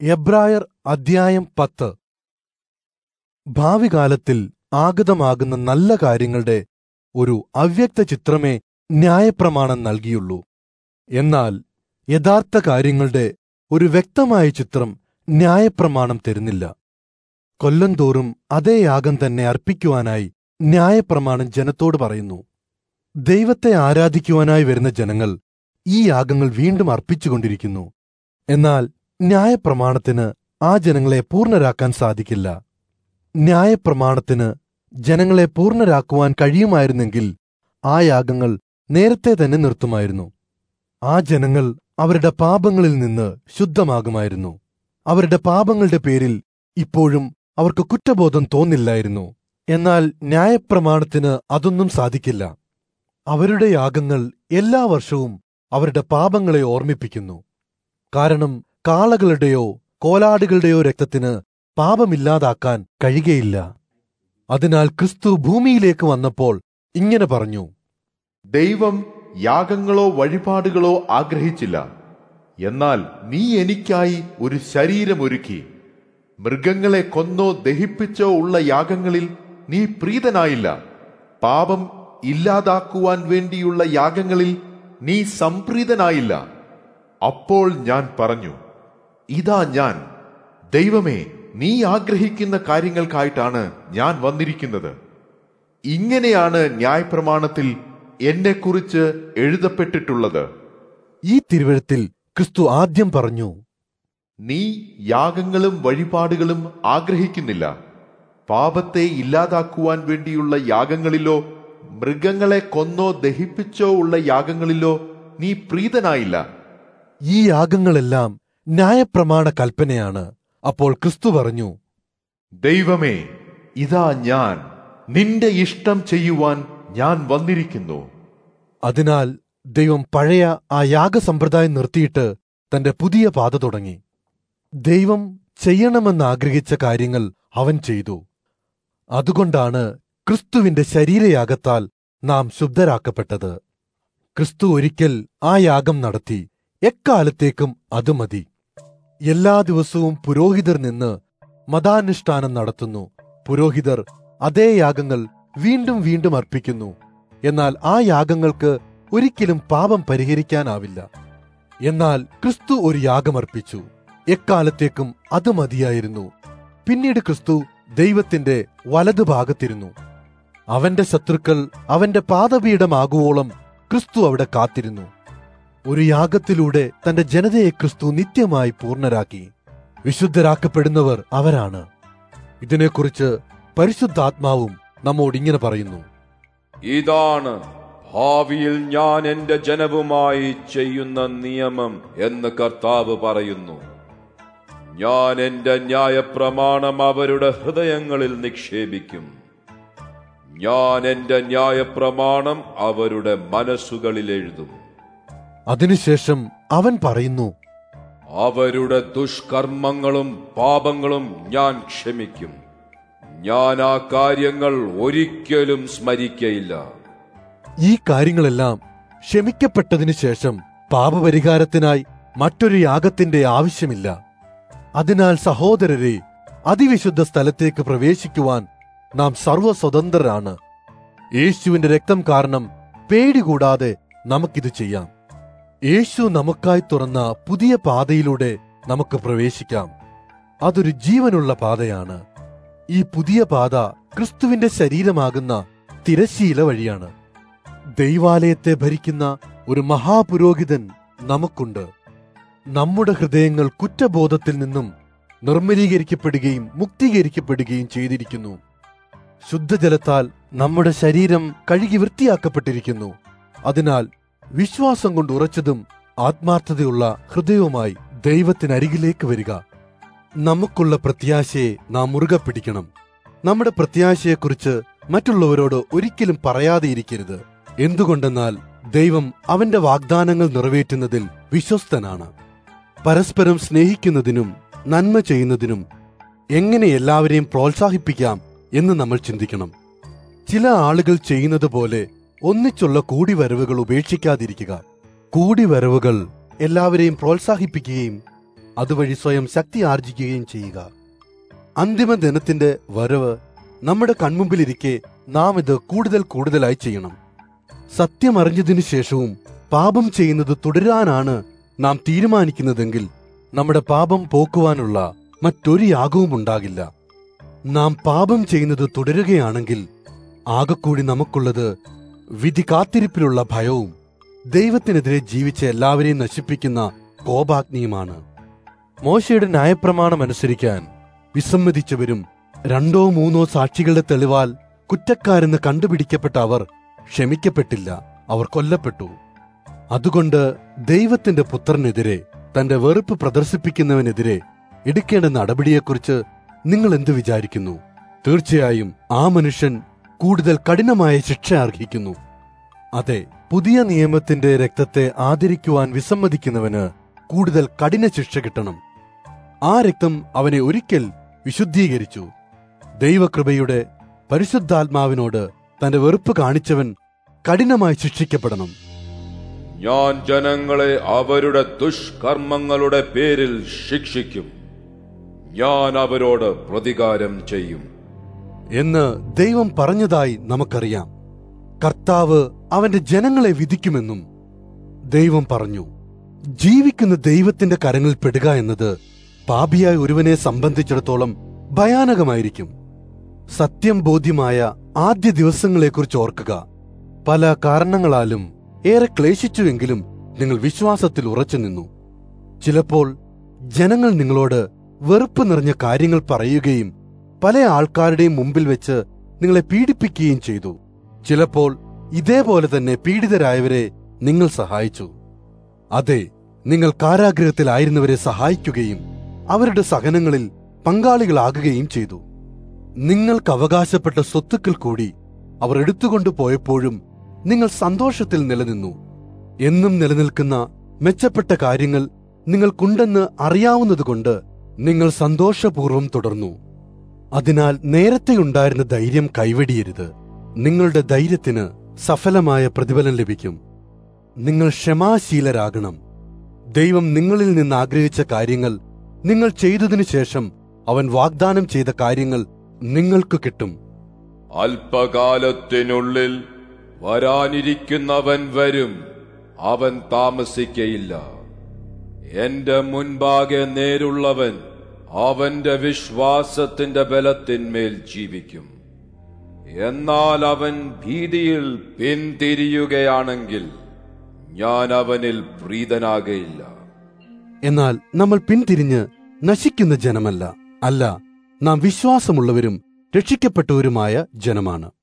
എബ്രായർ അദ്ധ്യായം പത്ത് ഭാവികാലത്തിൽ ആഗതമാകുന്ന നല്ല കാര്യങ്ങളുടെ ഒരു അവ്യക്ത ചിത്രമേ ന്യായപ്രമാണം നൽകിയുള്ളൂ എന്നാൽ യഥാർത്ഥ കാര്യങ്ങളുടെ ഒരു വ്യക്തമായ ചിത്രം ന്യായപ്രമാണം തരുന്നില്ല കൊല്ലംതോറും അതേ യാഗം തന്നെ അർപ്പിക്കുവാനായി ന്യായപ്രമാണം ജനത്തോട് പറയുന്നു ദൈവത്തെ ആരാധിക്കുവാനായി വരുന്ന ജനങ്ങൾ ഈ യാഗങ്ങൾ വീണ്ടും അർപ്പിച്ചുകൊണ്ടിരിക്കുന്നു എന്നാൽ ന്യായപ്രമാണത്തിന് ആ ജനങ്ങളെ പൂർണ്ണരാക്കാൻ സാധിക്കില്ല ന്യായപ്രമാണത്തിന് ജനങ്ങളെ പൂർണ്ണരാക്കുവാൻ കഴിയുമായിരുന്നെങ്കിൽ ആ യാഗങ്ങൾ നേരത്തെ തന്നെ നിർത്തുമായിരുന്നു ആ ജനങ്ങൾ അവരുടെ പാപങ്ങളിൽ നിന്ന് ശുദ്ധമാകുമായിരുന്നു അവരുടെ പാപങ്ങളുടെ പേരിൽ ഇപ്പോഴും അവർക്ക് കുറ്റബോധം തോന്നില്ലായിരുന്നു എന്നാൽ ന്യായപ്രമാണത്തിന് അതൊന്നും സാധിക്കില്ല അവരുടെ യാഗങ്ങൾ എല്ലാ വർഷവും അവരുടെ പാപങ്ങളെ ഓർമ്മിപ്പിക്കുന്നു കാരണം കാളകളുടെയോ കോലാടുകളുടെയോ രക്തത്തിന് പാപമില്ലാതാക്കാൻ കഴിയുകയില്ല അതിനാൽ ക്രിസ്തു ഭൂമിയിലേക്ക് വന്നപ്പോൾ ഇങ്ങനെ പറഞ്ഞു ദൈവം യാഗങ്ങളോ വഴിപാടുകളോ ആഗ്രഹിച്ചില്ല എന്നാൽ നീ എനിക്കായി ഒരു ശരീരമൊരുക്കി മൃഗങ്ങളെ കൊന്നോ ദഹിപ്പിച്ചോ ഉള്ള യാഗങ്ങളിൽ നീ പ്രീതനായില്ല പാപം ഇല്ലാതാക്കുവാൻ വേണ്ടിയുള്ള യാഗങ്ങളിൽ നീ സംപ്രീതനായില്ല അപ്പോൾ ഞാൻ പറഞ്ഞു ഇതാ ഞാൻ ദൈവമേ നീ ആഗ്രഹിക്കുന്ന കാര്യങ്ങൾക്കായിട്ടാണ് ഞാൻ വന്നിരിക്കുന്നത് ഇങ്ങനെയാണ് ന്യായപ്രമാണത്തിൽ എന്നെക്കുറിച്ച് എഴുതപ്പെട്ടിട്ടുള്ളത് ഈ തിരുവഴുത്തിൽ ക്രിസ്തു ആദ്യം പറഞ്ഞു നീ യാഗങ്ങളും വഴിപാടുകളും ആഗ്രഹിക്കുന്നില്ല പാപത്തെ ഇല്ലാതാക്കുവാൻ വേണ്ടിയുള്ള യാഗങ്ങളിലോ മൃഗങ്ങളെ കൊന്നോ ദഹിപ്പിച്ചോ ഉള്ള യാഗങ്ങളിലോ നീ പ്രീതനായില്ല ഈ യാഗങ്ങളെല്ലാം ന്യായപ്രമാണ കൽപ്പനയാണ് അപ്പോൾ ക്രിസ്തു പറഞ്ഞു ദൈവമേ ഇതാ ഞാൻ നിന്റെ ഇഷ്ടം ചെയ്യുവാൻ ഞാൻ വന്നിരിക്കുന്നു അതിനാൽ ദൈവം പഴയ ആ യാഗസമ്പ്രദായം നിർത്തിയിട്ട് തന്റെ പുതിയ പാത തുടങ്ങി ദൈവം ചെയ്യണമെന്ന് ആഗ്രഹിച്ച കാര്യങ്ങൾ അവൻ ചെയ്തു അതുകൊണ്ടാണ് ക്രിസ്തുവിന്റെ ശരീരയാഗത്താൽ നാം ശുദ്ധരാക്കപ്പെട്ടത് ക്രിസ്തു ഒരിക്കൽ ആ യാഗം നടത്തി എക്കാലത്തേക്കും അത് മതി എല്ലാ ദിവസവും പുരോഹിതർ നിന്ന് മതാനുഷ്ഠാനം നടത്തുന്നു പുരോഹിതർ അതേ യാഗങ്ങൾ വീണ്ടും വീണ്ടും അർപ്പിക്കുന്നു എന്നാൽ ആ യാഗങ്ങൾക്ക് ഒരിക്കലും പാപം പരിഹരിക്കാനാവില്ല എന്നാൽ ക്രിസ്തു ഒരു യാഗമർപ്പിച്ചു എക്കാലത്തേക്കും അത് മതിയായിരുന്നു പിന്നീട് ക്രിസ്തു ദൈവത്തിന്റെ വലതുഭാഗത്തിരുന്നു അവന്റെ ശത്രുക്കൾ അവന്റെ പാദപീഠമാകുവോളം ക്രിസ്തു അവിടെ കാത്തിരുന്നു ഒരു യാഗത്തിലൂടെ തന്റെ ജനതയെ ക്രിസ്തു നിത്യമായി പൂർണ്ണരാക്കി വിശുദ്ധരാക്കപ്പെടുന്നവർ അവരാണ് ഇതിനെക്കുറിച്ച് പരിശുദ്ധാത്മാവും നമ്മോട് ഇങ്ങനെ പറയുന്നു ഇതാണ് ഭാവിയിൽ ഞാൻ എന്റെ ജനവുമായി ചെയ്യുന്ന നിയമം എന്ന് കർത്താവ് പറയുന്നു ഞാൻ എന്റെ ന്യായപ്രമാണം അവരുടെ ഹൃദയങ്ങളിൽ നിക്ഷേപിക്കും ഞാൻ എന്റെ ന്യായപ്രമാണം അവരുടെ മനസ്സുകളിൽ എഴുതും അതിനുശേഷം അവൻ പറയുന്നു അവരുടെ ദുഷ്കർമ്മങ്ങളും പാപങ്ങളും ഞാൻ ക്ഷമിക്കും ഞാൻ ആ കാര്യങ്ങൾ ഒരിക്കലും സ്മരിക്കയില്ല ഈ കാര്യങ്ങളെല്ലാം ക്ഷമിക്കപ്പെട്ടതിനു ശേഷം പാപപരിഹാരത്തിനായി മറ്റൊരു യാഗത്തിന്റെ ആവശ്യമില്ല അതിനാൽ സഹോദരരെ അതിവിശുദ്ധ സ്ഥലത്തേക്ക് പ്രവേശിക്കുവാൻ നാം സർവസ്വതന്ത്രരാണ് യേശുവിന്റെ രക്തം കാരണം പേടി കൂടാതെ നമുക്കിത് ചെയ്യാം യേശു നമുക്കായി തുറന്ന പുതിയ പാതയിലൂടെ നമുക്ക് പ്രവേശിക്കാം അതൊരു ജീവനുള്ള പാതയാണ് ഈ പുതിയ പാത ക്രിസ്തുവിന്റെ ശരീരമാകുന്ന തിരശീല വഴിയാണ് ദൈവാലയത്തെ ഭരിക്കുന്ന ഒരു മഹാപുരോഹിതൻ നമുക്കുണ്ട് നമ്മുടെ ഹൃദയങ്ങൾ കുറ്റബോധത്തിൽ നിന്നും നിർമ്മലീകരിക്കപ്പെടുകയും മുക്തീകരിക്കപ്പെടുകയും ചെയ്തിരിക്കുന്നു ശുദ്ധജലത്താൽ നമ്മുടെ ശരീരം കഴുകി വൃത്തിയാക്കപ്പെട്ടിരിക്കുന്നു അതിനാൽ വിശ്വാസം കൊണ്ട് ഉറച്ചതും ആത്മാർത്ഥതയുള്ള ഹൃദയവുമായി ദൈവത്തിനരികിലേക്ക് വരിക നമുക്കുള്ള പ്രത്യാശയെ നാം മുറുകെ പിടിക്കണം നമ്മുടെ പ്രത്യാശയെക്കുറിച്ച് മറ്റുള്ളവരോട് ഒരിക്കലും പറയാതെ ഇരിക്കരുത് എന്തുകൊണ്ടെന്നാൽ ദൈവം അവന്റെ വാഗ്ദാനങ്ങൾ നിറവേറ്റുന്നതിൽ വിശ്വസ്തനാണ് പരസ്പരം സ്നേഹിക്കുന്നതിനും നന്മ ചെയ്യുന്നതിനും എങ്ങനെ എല്ലാവരെയും പ്രോത്സാഹിപ്പിക്കാം എന്ന് നമ്മൾ ചിന്തിക്കണം ചില ആളുകൾ ചെയ്യുന്നത് പോലെ ഒന്നിച്ചുള്ള കൂടിവരവുകൾ ഉപേക്ഷിക്കാതിരിക്കുക കൂടിവരവുകൾ എല്ലാവരെയും പ്രോത്സാഹിപ്പിക്കുകയും അതുവഴി സ്വയം ശക്തി ആർജിക്കുകയും ചെയ്യുക അന്തിമ ദിനത്തിന്റെ വരവ് നമ്മുടെ കൺമുമ്പിലിരിക്കെ നാം ഇത് കൂടുതൽ കൂടുതലായി ചെയ്യണം സത്യം അറിഞ്ഞതിനു ശേഷവും പാപം ചെയ്യുന്നത് തുടരാനാണ് നാം തീരുമാനിക്കുന്നതെങ്കിൽ നമ്മുടെ പാപം പോക്കുവാനുള്ള മറ്റൊരു യാഗവും ഉണ്ടാകില്ല നാം പാപം ചെയ്യുന്നത് തുടരുകയാണെങ്കിൽ ആകെക്കൂടി നമുക്കുള്ളത് വിധി കാത്തിരിപ്പിലുള്ള ഭയവും ദൈവത്തിനെതിരെ ജീവിച്ച എല്ലാവരെയും നശിപ്പിക്കുന്ന കോപാഗ്നിയുമാണ് മോശയുടെ ന്യായപ്രമാണം അനുസരിക്കാൻ വിസമ്മതിച്ചവരും രണ്ടോ മൂന്നോ സാക്ഷികളുടെ തെളിവാൽ കുറ്റക്കാരെന്ന് കണ്ടുപിടിക്കപ്പെട്ട അവർ ക്ഷമിക്കപ്പെട്ടില്ല അവർ കൊല്ലപ്പെട്ടു അതുകൊണ്ട് ദൈവത്തിന്റെ പുത്രനെതിരെ തന്റെ വെറുപ്പ് പ്രദർശിപ്പിക്കുന്നവനെതിരെ എടുക്കേണ്ട നടപടിയെക്കുറിച്ച് നിങ്ങൾ എന്തു വിചാരിക്കുന്നു തീർച്ചയായും ആ മനുഷ്യൻ കൂടുതൽ കഠിനമായ ശിക്ഷ അർഹിക്കുന്നു അതെ പുതിയ നിയമത്തിന്റെ രക്തത്തെ ആദരിക്കുവാൻ വിസമ്മതിക്കുന്നവന് കൂടുതൽ കഠിന ശിക്ഷ കിട്ടണം ആ രക്തം അവനെ ഒരിക്കൽ വിശുദ്ധീകരിച്ചു ദൈവകൃപയുടെ പരിശുദ്ധാത്മാവിനോട് തന്റെ വെറുപ്പ് കാണിച്ചവൻ കഠിനമായി ശിക്ഷിക്കപ്പെടണം ഞാൻ ജനങ്ങളെ അവരുടെ ദുഷ്കർമ്മങ്ങളുടെ പേരിൽ ശിക്ഷിക്കും ഞാൻ അവരോട് പ്രതികാരം ചെയ്യും എന്ന് ദൈവം പറഞ്ഞതായി നമുക്കറിയാം കർത്താവ് അവന്റെ ജനങ്ങളെ വിധിക്കുമെന്നും ദൈവം പറഞ്ഞു ജീവിക്കുന്ന ദൈവത്തിന്റെ കരങ്ങളിൽ പെടുക എന്നത് പാപിയായ ഒരുവനെ സംബന്ധിച്ചിടത്തോളം ഭയാനകമായിരിക്കും സത്യം ബോധ്യമായ ആദ്യ ദിവസങ്ങളെക്കുറിച്ച് ഓർക്കുക പല കാരണങ്ങളാലും ഏറെ ക്ലേശിച്ചുവെങ്കിലും നിങ്ങൾ വിശ്വാസത്തിൽ ഉറച്ചു നിന്നു ചിലപ്പോൾ ജനങ്ങൾ നിങ്ങളോട് വെറുപ്പ് നിറഞ്ഞ കാര്യങ്ങൾ പറയുകയും പല ആൾക്കാരുടെയും മുമ്പിൽ വെച്ച് നിങ്ങളെ പീഡിപ്പിക്കുകയും ചെയ്തു ചിലപ്പോൾ ഇതേപോലെ തന്നെ പീഡിതരായവരെ നിങ്ങൾ സഹായിച്ചു അതെ നിങ്ങൾ കാരാഗ്രഹത്തിലായിരുന്നവരെ സഹായിക്കുകയും അവരുടെ സഹനങ്ങളിൽ പങ്കാളികളാകുകയും ചെയ്തു നിങ്ങൾക്ക് അവകാശപ്പെട്ട സ്വത്തുക്കൾ കൂടി അവർ എടുത്തുകൊണ്ടു പോയപ്പോഴും നിങ്ങൾ സന്തോഷത്തിൽ നിലനിന്നു എന്നും നിലനിൽക്കുന്ന മെച്ചപ്പെട്ട കാര്യങ്ങൾ നിങ്ങൾക്കുണ്ടെന്ന് അറിയാവുന്നതുകൊണ്ട് നിങ്ങൾ സന്തോഷപൂർവ്വം തുടർന്നു അതിനാൽ നേരത്തെ ഉണ്ടായിരുന്ന ധൈര്യം കൈവെടിയരുത് നിങ്ങളുടെ ധൈര്യത്തിന് സഫലമായ പ്രതിഫലം ലഭിക്കും നിങ്ങൾ ക്ഷമാശീലരാകണം ദൈവം നിങ്ങളിൽ നിന്ന് ആഗ്രഹിച്ച കാര്യങ്ങൾ നിങ്ങൾ ചെയ്തതിനു ശേഷം അവൻ വാഗ്ദാനം ചെയ്ത കാര്യങ്ങൾ നിങ്ങൾക്ക് കിട്ടും അല്പകാലത്തിനുള്ളിൽ വരാനിരിക്കുന്നവൻ വരും അവൻ താമസിക്കയില്ല എന്റെ മുൻപാകെ നേരുള്ളവൻ അവന്റെ വിശ്വാസത്തിന്റെ ബലത്തിന്മേൽ ജീവിക്കും എന്നാൽ അവൻ ഭീതിയിൽ പിന്തിരിയുകയാണെങ്കിൽ ഞാൻ അവനിൽ പ്രീതനാകയില്ല എന്നാൽ നമ്മൾ പിന്തിരിഞ്ഞ് നശിക്കുന്ന ജനമല്ല അല്ല നാം വിശ്വാസമുള്ളവരും രക്ഷിക്കപ്പെട്ടവരുമായ ജനമാണ്